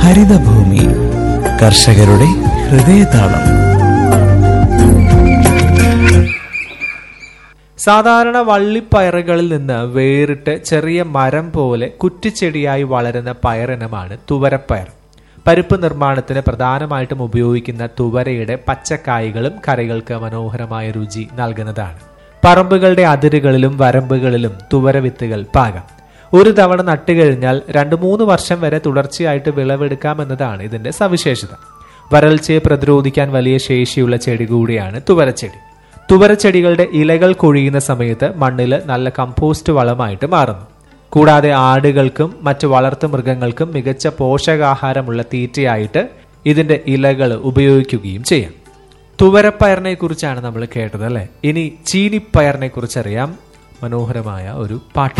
ഹരിതഭൂമി കർഷകരുടെ ഹൃദയതാളം സാധാരണ വള്ളിപ്പയറുകളിൽ നിന്ന് വേറിട്ട് ചെറിയ മരം പോലെ കുറ്റിച്ചെടിയായി വളരുന്ന പയറിനമാണ് തുവരപ്പയർ പരിപ്പ് നിർമ്മാണത്തിന് പ്രധാനമായിട്ടും ഉപയോഗിക്കുന്ന തുവരയുടെ പച്ചക്കായ്കളും കറികൾക്ക് മനോഹരമായ രുചി നൽകുന്നതാണ് പറമ്പുകളുടെ അതിരുകളിലും വരമ്പുകളിലും തുവര വിത്തുകൾ പാകാം ഒരു തവണ നട്ടുകഴിഞ്ഞാൽ രണ്ടു മൂന്ന് വർഷം വരെ തുടർച്ചയായിട്ട് വിളവെടുക്കാമെന്നതാണ് ഇതിന്റെ സവിശേഷത വരൾച്ചയെ പ്രതിരോധിക്കാൻ വലിയ ശേഷിയുള്ള ചെടി കൂടിയാണ് തുവരച്ചെടി തുവരച്ചെടികളുടെ ഇലകൾ കൊഴിയുന്ന സമയത്ത് മണ്ണിൽ നല്ല കമ്പോസ്റ്റ് വളമായിട്ട് മാറുന്നു കൂടാതെ ആടുകൾക്കും മറ്റു വളർത്തു മൃഗങ്ങൾക്കും മികച്ച പോഷകാഹാരമുള്ള തീറ്റയായിട്ട് ഇതിന്റെ ഇലകൾ ഉപയോഗിക്കുകയും ചെയ്യാം തുവരപ്പയറിനെ കുറിച്ചാണ് നമ്മൾ കേട്ടത് അല്ലെ ഇനി ചീനിപ്പയറിനെ കുറിച്ച് അറിയാം മനോഹരമായ ഒരു പാട്ട്